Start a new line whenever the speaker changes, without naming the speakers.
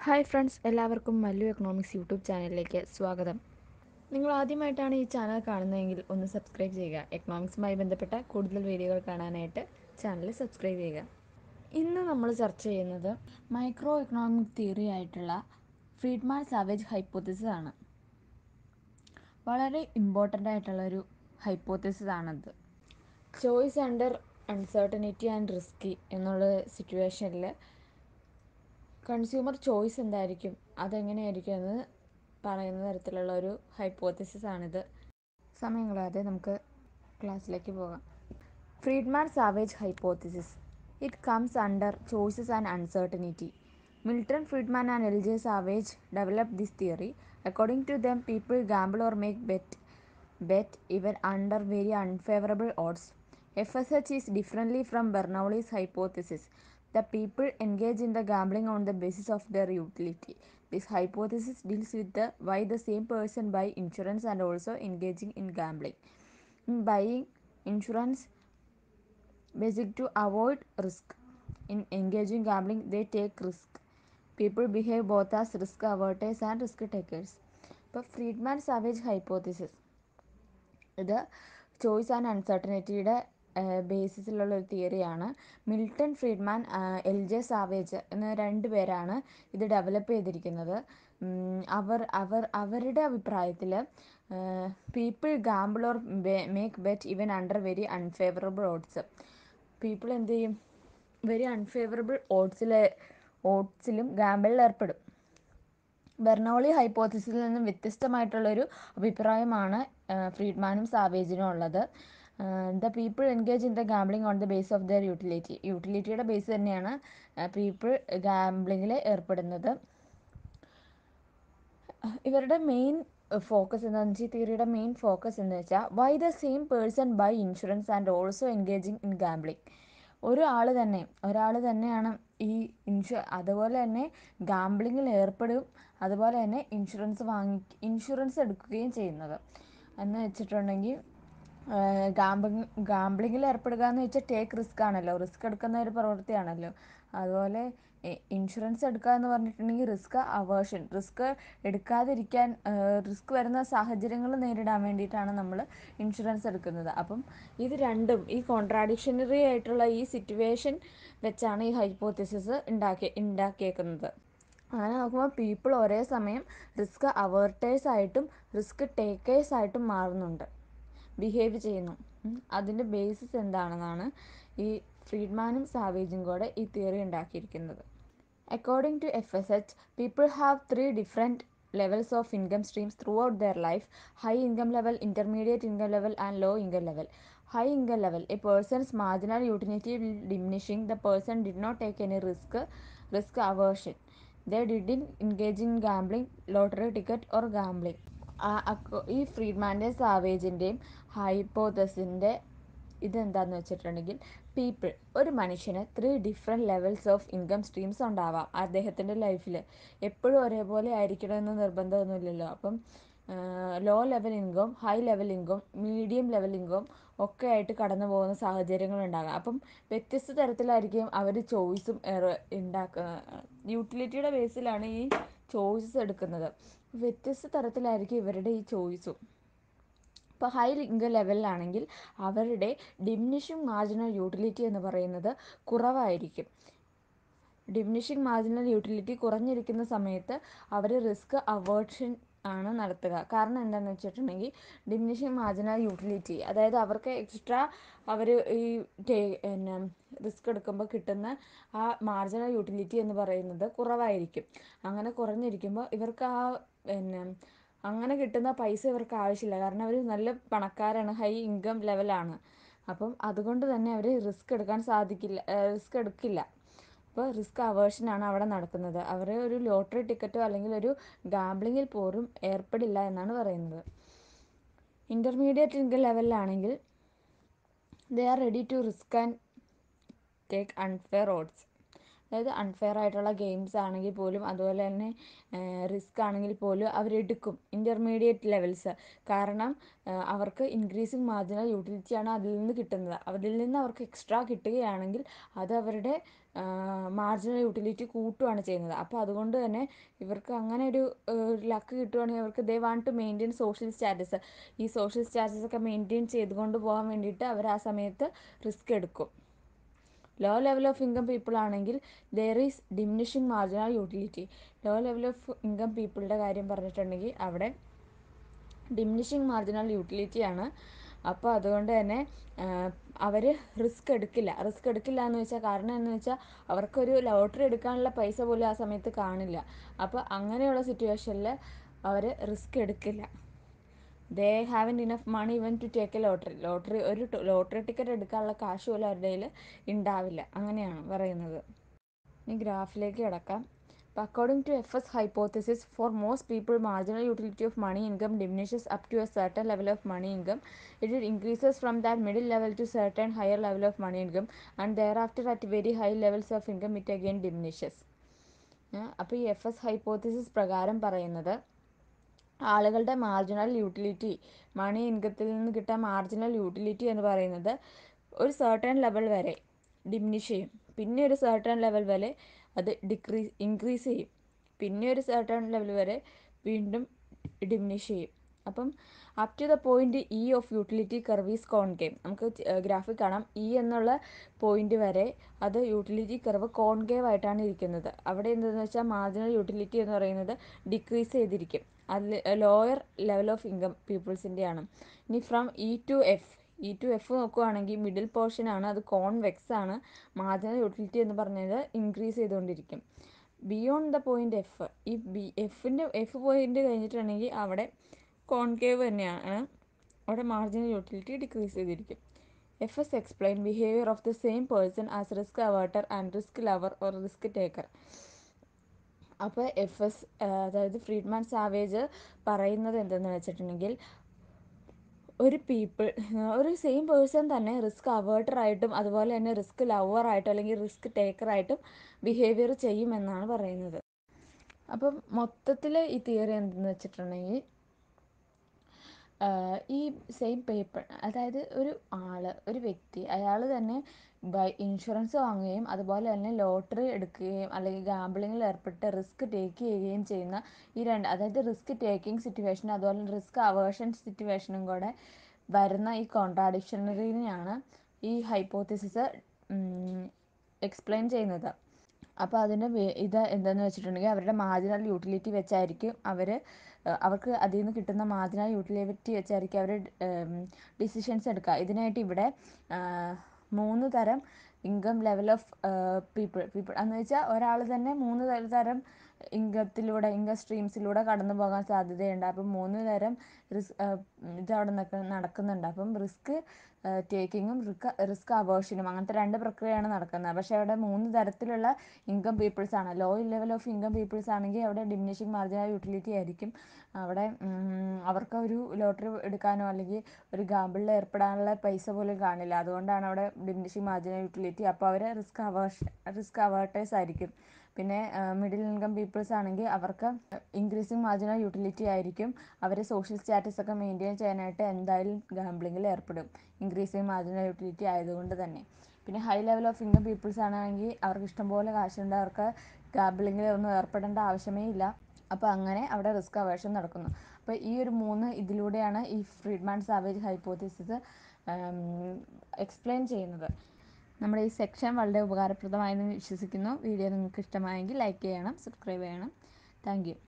Hi friends എല്ലാവർക്കും Mallu economics YouTube ചാനലിലേക്ക് സ്വാഗതം നിങ്ങൾ ആദ്യമായിട്ടാണ് ഈ ചാനൽ കാണുന്നതെങ്കിൽ ഒന്ന് സബ്സ്ക്രൈബ് ചെയ്യുക എക്കണോമിക്സുമായി ബന്ധപ്പെട്ട കൂടുതൽ വീഡിയോകൾ കാണാനായിട്ട് ചാനൽ സബ്സ്ക്രൈബ് ചെയ്യുക ഇന്ന് നമ്മൾ ചർച്ച ചെയ്യുന്നത് മൈക്രോ എക്കണോമിക് തിയറി ആയിട്ടുള്ള ഫ്രീഡ്മാൻ സാവേജ് ഹൈപ്പോത്തിസിസ് ആണ് വളരെ ഇമ്പോർട്ടൻ്റ് ആയിട്ടുള്ള ഒരു ഹൈപ്പോത്തിസിസ് ആണത് choice under uncertainty and risky എന്നുള്ള സിറ്റുവേഷനിൽ കൺസ്യൂമർ ചോയ്സ് എന്തായിരിക്കും അതെങ്ങനെയായിരിക്കും എന്ന് പറയുന്ന തരത്തിലുള്ള ഒരു ഹൈപ്പോത്തിസിസ് ആണിത് സമയം കളയാതെ നമുക്ക് ക്ലാസ്സിലേക്ക് പോകാം Friedman Savage hypothesis it comes under choices and uncertainty Milton Friedman and L J Savage develop this theory according to them people gamble or make bet bet even under very unfavorable odds. FSH is differently from Bernoulli's hypothesis. The people engage in the gambling on the basis of their utility. This hypothesis deals with the why the same person buy insurance and also engaging in gambling. In buying insurance, basic to avoid risk. In engaging gambling, they take risk. People behave both as risk averters and risk takers. ഇപ്പോൾ Friedman Savage hypothesis ഇത് choice and അൺസർട്ടനിറ്റിയുടെ ബേസിസിലുള്ള ഒരു തിയറിയാണ് Milton Friedman L J Savage എന്ന രണ്ട് പേരാണ് ഇത് ഡെവലപ്പ് ചെയ്തിരിക്കുന്നത് അവർ അവർ അവരുടെ അഭിപ്രായത്തിൽ people gamble or make bet even under very unfavourable odds people എന്ത് ചെയ്യും വെരി അൺഫേവറബിൾ ഓഡ്സിൽ ഓഡ്സിലും ഗാമ്പിളിൽ ഏർപ്പെടും ബെർണോളി ഹൈപ്പോത്തിസിൽ നിന്നും വ്യത്യസ്തമായിട്ടുള്ളൊരു അഭിപ്രായമാണ് ഫ്രീഡ്മാനും സാവേജിനും ഉള്ളത് the people engage in the gambling on the base of their utility യൂട്ടിലിറ്റിയുടെ ബേസ് തന്നെയാണ് പീപ്പിൾ ഗാംബ്ലിങ്ങിൽ ഏർപ്പെടുന്നത് ഇവരുടെ മെയിൻ ഫോക്കസ് എന്താണെന്ന് വെച്ചാൽ തിയറിയുടെ മെയിൻ ഫോക്കസ് എന്ന് വെച്ചാൽ why the same person buy insurance and also engaging in gambling ഒരാൾ തന്നെ ഒരാൾ തന്നെയാണ് ഈ ഇൻഷു അതുപോലെ തന്നെ ഗാംബ്ലിങ്ങിൽ ഏർപ്പെടുകയും അതുപോലെ തന്നെ ഇൻഷുറൻസ് വാങ്ങി ഇൻഷുറൻസ് എടുക്കുകയും ചെയ്യുന്നത് എന്ന് വെച്ചിട്ടുണ്ടെങ്കിൽ ഗാംബ്ലിങ് ഗാംബ്ലിങ്ങിൽ ഏർപ്പെടുക എന്ന് വെച്ചാൽ ടേക്ക് റിസ്ക് ആണല്ലോ റിസ്ക് എടുക്കുന്ന ഒരു പ്രവൃത്തിയാണല്ലോ അതുപോലെ ഇൻഷുറൻസ് എടുക്കുക എന്ന് പറഞ്ഞിട്ടുണ്ടെങ്കിൽ റിസ്ക് അവേർഷൻ റിസ്ക് എടുക്കാതിരിക്കാൻ റിസ്ക് വരുന്ന സാഹചര്യങ്ങൾ നേരിടാൻ വേണ്ടിയിട്ടാണ് നമ്മൾ ഇൻഷുറൻസ് എടുക്കുന്നത് അപ്പം ഇത് രണ്ടും ഈ കോൺട്രാഡിക്ഷണറി ആയിട്ടുള്ള ഈ സിറ്റുവേഷൻ വെച്ചാണ് ഈ ഹൈപ്പോത്തിസിസ് ഉണ്ടാക്കി ഉണ്ടാക്കിയേക്കുന്നത് അങ്ങനെ നോക്കുമ്പോൾ പീപ്പിൾ ഒരേ സമയം റിസ്ക് അവേർട്ടേഴ്സ് ആയിട്ടും റിസ്ക് ടേക്കേഴ്സ് ആയിട്ടും മാറുന്നുണ്ട് ബിഹേവ് ചെയ്യുന്നു അതിൻ്റെ ബേസിസ് എന്താണെന്നാണ് ഈ ഫ്രീഡ്മാനും സാവേജും കൂടെ ഈ തിയറി ഉണ്ടാക്കിയിരിക്കുന്നത് according to F S H people have three different levels of income streams throughout their life high income level intermediate income level and low income level high income level a person's marginal utility will diminishing the person did not take any risk risk aversion they didn't engage in gambling lottery ticket or gambling ഈ ഫ്രീഡ്മാൻ്റെയും സാവേജിൻ്റെയും ഹൈപ്പോത്തസിൻ്റെ ഇതെന്താന്ന് വെച്ചിട്ടുണ്ടെങ്കിൽ people ഒരു മനുഷ്യന് three different levels of income streams ഉണ്ടാവാം അദ്ദേഹത്തിൻ്റെ ലൈഫിൽ എപ്പോഴും ഒരേപോലെ ആയിരിക്കണമെന്ന് നിർബന്ധമൊന്നുമില്ലല്ലോ അപ്പം low level income high level income medium level income ഒക്കെ ആയിട്ട് കടന്നു പോകുന്ന സാഹചര്യങ്ങൾ ഉണ്ടാകാം അപ്പം വ്യത്യസ്ത തരത്തിലായിരിക്കും അവർ ചോയ്സും ഉണ്ടാക്കുക യൂട്ടിലിറ്റിയുടെ ബേസിലാണ് ഈ ചോയ്സസ് എടുക്കുന്നത് വ്യത്യസ്ത തരത്തിലായിരിക്കും ഇവരുടെ ഈ ചോയ്സും ഇപ്പോൾ ഹൈ ഇൻകം ലെവലിലാണെങ്കിൽ അവരുടെ ഡിമിനിഷിങ് മാർജിനൽ യൂട്ടിലിറ്റി എന്ന് പറയുന്നത് കുറവായിരിക്കും ഡിമിനിഷിങ് മാർജിനൽ യൂട്ടിലിറ്റി കുറഞ്ഞിരിക്കുന്ന സമയത്ത് അവർ റിസ്ക് അവേർഷൻ ആണ് നടത്തുക കാരണം എന്താണെന്ന് വെച്ചിട്ടുണ്ടെങ്കിൽ ഡിമിനിഷിങ് മാർജിനൽ യൂട്ടിലിറ്റി അതായത് അവർക്ക് എക്സ്ട്രാ അവർ ഈ പിന്നെ റിസ്ക് എടുക്കുമ്പോൾ കിട്ടുന്ന ആ മാർജിനൽ യൂട്ടിലിറ്റി എന്ന് പറയുന്നത് കുറവായിരിക്കും അങ്ങനെ കുറഞ്ഞിരിക്കുമ്പോൾ ഇവർക്ക് ആ പിന്നെ അങ്ങനെ കിട്ടുന്ന പൈസ ഇവർക്ക് ആവശ്യമില്ല കാരണം അവർ നല്ല പണക്കാരാണ് ഹൈ ഇൻകം ലെവലാണ് അപ്പം അതുകൊണ്ട് തന്നെ അവർ റിസ്ക് എടുക്കാൻ സാധിക്കില്ല റിസ്ക് എടുക്കില്ല അപ്പോൾ റിസ്ക് അവേർഷനാണ് അവിടെ നടക്കുന്നത് അവർ ഒരു ലോട്ടറി ടിക്കറ്റോ അല്ലെങ്കിൽ ഒരു ഗാംബ്ലിങ്ങിൽ പോലും ഏർപ്പെടില്ല എന്നാണ് പറയുന്നത് ഇൻ്റർമീഡിയറ്റ് ഇൻകം ലെവലിലാണെങ്കിൽ they are ready to risk and take unfair odds അതായത് അൺഫെയർ ആയിട്ടുള്ള ഗെയിംസ് ആണെങ്കിൽ പോലും അതുപോലെ തന്നെ റിസ്ക് ആണെങ്കിൽ പോലും അവരെടുക്കും ഇൻ്റർമീഡിയറ്റ് ലെവൽസ് കാരണം അവർക്ക് ഇൻക്രീസിങ് മാർജിനൽ യൂട്ടിലിറ്റിയാണ് അതിൽ നിന്ന് കിട്ടുന്നത് അതിൽ നിന്ന് അവർക്ക് എക്സ്ട്രാ കിട്ടുകയാണെങ്കിൽ അത് അവരുടെ മാർജിനൽ യൂട്ടിലിറ്റി കൂട്ടുകയാണ് ചെയ്യുന്നത് അപ്പോൾ അതുകൊണ്ട് തന്നെ ഇവർക്ക് അങ്ങനെ ഒരു ലക്ക് കിട്ടുവാണെങ്കിൽ അവർക്ക് they want to maintain social status ഈ സോഷ്യൽ സ്റ്റാറ്റസ് ഒക്കെ മെയിൻറ്റെയിൻ ചെയ്തുകൊണ്ട് പോകാൻ വേണ്ടിയിട്ട് അവർ ആ സമയത്ത് റിസ്ക് എടുക്കും low level of income people ആണെങ്കിൽ there is diminishing marginal utility low level of income പീപ്പിളുടെ കാര്യം പറഞ്ഞിട്ടുണ്ടെങ്കിൽ അവിടെ ഡിമിനിഷിങ് മാർജിനൽ യൂട്ടിലിറ്റിയാണ് അപ്പോൾ അതുകൊണ്ട് തന്നെ അവർ റിസ്ക് എടുക്കില്ല റിസ്ക് എടുക്കില്ല എന്ന് വെച്ചാൽ കാരണം എന്ന് വെച്ചാൽ അവർക്കൊരു ലോട്ടറി എടുക്കാനുള്ള പൈസ പോലും ആ സമയത്ത് കാണില്ല അപ്പോൾ അങ്ങനെയുള്ള സിറ്റുവേഷനിൽ അവർ റിസ്ക് എടുക്കില്ല ദേ haven enough money even to take a lottery lottery ഒരു ലോട്ടറി ടിക്കറ്റ് എടുക്കാനുള്ള കാശ് പോലും അവരുടെ കയ്യിൽ ഉണ്ടാവില്ല അങ്ങനെയാണ് പറയുന്നത് ഇനി ഗ്രാഫിലേക്ക് കിടക്കാം അപ്പോൾ according to F S hypothesis for most people marginal utility of money income diminishes up to a certain level of money income it it increases from that middle level to certain higher level of money income and thereafter at very high levels of income it again diminishes അപ്പോൾ ഈ F S hypothesis പ്രകാരം പറയുന്നത് ആളുകളുടെ marginal utility മണി ഇൻകത്തിൽ നിന്ന് കിട്ടാൻ marginal utility എന്ന് പറയുന്നത് ഒരു സർട്ടൺ ലെവൽ വരെ ഡിമിനിഷ് ചെയ്യും പിന്നെ ഒരു സർട്ടൺ ലെവൽ വരെ അത് ഡിക്രീസ് ഇൻക്രീസ് ചെയ്യും പിന്നെ ഒരു സർട്ടൺ ലെവൽ വരെ വീണ്ടും ഡിമിനിഷ് ചെയ്യും അപ്പം up to the point E of utility curves concave നമുക്ക് ഗ്രാഫിൽ കാണാം ഇ എന്നുള്ള പോയിന്റ് വരെ അത് യൂട്ടിലിറ്റി കർവ് കോൺകേവ് ആയിട്ടാണ് ഇരിക്കുന്നത് അവിടെ എന്താണെന്ന് വെച്ചാൽ മാർജിനൽ യൂട്ടിലിറ്റി എന്ന് പറയുന്നത് ഡിക്രീസ് ചെയ്തിരിക്കും അതിൽ ലോയർ ലെവൽ ഓഫ് ഇൻകം പീപ്പിൾസിൻ്റെയാണ് ഇനി from E to F E to F നോക്കുവാണെങ്കിൽ മിഡിൽ പോർഷൻ ആണ് അത് കോൺവെക്സ് ആണ് മാർജിനൽ യൂട്ടിലിറ്റി എന്ന് പറഞ്ഞത് ഇൻക്രീസ് ചെയ്തുകൊണ്ടിരിക്കും ബിയോണ്ട് ദ പോയിന്റ് എഫ് ഈ ബി എഫിൻ്റെ എഫ് പോയിന്റ് കഴിഞ്ഞിട്ടുണ്ടെങ്കിൽ അവിടെ കോൺകേവ് തന്നെയാണ് അവിടെ മാർജിനൽ യൂട്ടിലിറ്റി ഡിക്രീസ് ചെയ്തിരിക്കും F S explain behaviour of the same person as risk averter and risk lover or risk taker അപ്പോൾ എഫ് എസ് അതായത് ഫ്രീഡ്മാൻ സാവേജ് പറയുന്നത് എന്തെന്ന് വെച്ചിട്ടുണ്ടെങ്കിൽ ഒരു പീപ്പിൾ ഒരു സെയിം പേഴ്സൺ തന്നെ റിസ്ക് അവേർട്ടറായിട്ടും അതുപോലെ തന്നെ റിസ്ക് ലവറായിട്ടും അല്ലെങ്കിൽ റിസ്ക് ടേക്കറായിട്ടും ബിഹേവിയർ ചെയ്യുമെന്നാണ് പറയുന്നത് അപ്പം മൊത്തത്തിൽ ഈ തിയറി എന്തെന്ന് വെച്ചിട്ടുണ്ടെങ്കിൽ ഈ സെയിം പേപ്പർ അതായത് ഒരു ആൾ ഒരു വ്യക്തി അയാൾ തന്നെ ബൈ ഇൻഷുറൻസ് വാങ്ങുകയും അതുപോലെ തന്നെ ലോട്ടറി എടുക്കുകയും അല്ലെങ്കിൽ ഗാംബ്ലിങ്ങിൽ ഏർപ്പെട്ട് റിസ്ക് ടേക്ക് ചെയ്യുകയും ചെയ്യുന്ന ഈ രണ്ട് അതായത് റിസ്ക് ടേക്കിംഗ് സിറ്റുവേഷൻ അതുപോലെ റിസ്ക് അവേർഷൻ സിറ്റുവേഷനും കൂടെ വരുന്ന ഈ കോൺട്രാഡിക്ഷണറിനെയാണ് ഈ ഹൈപ്പോത്തിസിസ് എക്സ്പ്ലെയിൻ ചെയ്യുന്നത് അപ്പോൾ അതിൻ്റെ ഇത് എന്താണെന്ന് വെച്ചിട്ടുണ്ടെങ്കിൽ അവരുടെ മാർജിനൽ യൂട്ടിലിറ്റി വെച്ചായിരിക്കും അവർ അവർക്ക് അതിൽ നിന്ന് കിട്ടുന്ന മാർജിനൽ യൂട്ടിലിറ്റി വെച്ചായിരിക്കും അവർ ഡിസിഷൻസ് എടുക്കുക ഇതിനായിട്ട് ഇവിടെ മൂന്ന് തരം income level of people people എന്ന് വെച്ചാൽ ഒരാൾ തന്നെ മൂന്ന് തരം ഇൻകത്തിലൂടെ ഇൻകം സ്ട്രീംസിലൂടെ കടന്നു പോകാൻ സാധ്യതയുണ്ട് അപ്പം മൂന്ന് തരം റിസ് ഇത് അവിടെ നടക്കുന്നുണ്ട് അപ്പം റിസ്ക് ടേക്കിങ്ങും റിസ്ക് റിസ്ക് അവേർഷനും അങ്ങനത്തെ രണ്ട് പ്രക്രിയയാണ് നടക്കുന്നത് പക്ഷേ അവിടെ മൂന്ന് തരത്തിലുള്ള ഇൻകം പീപ്പിൾസ് ആണ് low level of income peoples ആണെങ്കിൽ അവിടെ ഡിമിനിഷിങ് മാർജിനൽ യൂട്ടിലിറ്റി ആയിരിക്കും അവിടെ അവർക്ക് ഒരു ലോട്ടറി എടുക്കാനോ അല്ലെങ്കിൽ ഒരു ഗാമ്പിളിൽ ഏർപ്പെടാനുള്ള പൈസ പോലും കാണില്ല അതുകൊണ്ടാണ് അവിടെ ഡിമിനിഷിങ് മാർജിനൽ യൂട്ടിലിറ്റി അപ്പോൾ അവർ റിസ്ക് അവേർഷ റിസ്ക് അവേർട്ടേഴ്സ് ആയിരിക്കും പിന്നെ മിഡിൽ ഇൻകം പീപ്പിൾസ് ആണെങ്കിൽ അവർക്ക് ഇൻക്രീസിങ് മാർജിനൽ യൂട്ടിലിറ്റി ആയിരിക്കും അവർ സോഷ്യൽ സ്റ്റാറ്റസ് ഒക്കെ മെയിൻറ്റെയിൻ ചെയ്യാനായിട്ട് എന്തായാലും ഗാംബ്ലിങ്ങിൽ ഏർപ്പെടും ഇൻക്രീസിങ് മാർജിനൽ യൂട്ടിലിറ്റി ആയതുകൊണ്ട് തന്നെ പിന്നെ high level of income peoples ആണെങ്കിൽ അവർക്ക് ഇഷ്ടംപോലെ കാശുണ്ട് അവർക്ക് ഗാംബ്ലിങ്ങിൽ ഒന്നും ഏർപ്പെടേണ്ട ആവശ്യമേ ഇല്ല അപ്പോൾ അങ്ങനെ അവിടെ റിസ്ക് അവേർഷൻ നടക്കുന്നു അപ്പോൾ ഈ ഒരു മൂന്ന് ഇതിലൂടെയാണ് ഈ ഫ്രീഡ്മാൻ സാവേജ് ഹൈപ്പോത്തിസിസ് എക്സ്പ്ലെയിൻ ചെയ്യുന്നത് നമ്മുടെ ഈ സെക്ഷൻ വളരെ ഉപകാരപ്രദമായെന്ന് വിശ്വസിക്കുന്നു വീഡിയോ നിങ്ങൾക്ക് ഇഷ്ടമായെങ്കിൽ ലൈക്ക് ചെയ്യണം സബ്സ്ക്രൈബ് ചെയ്യണം താങ്ക്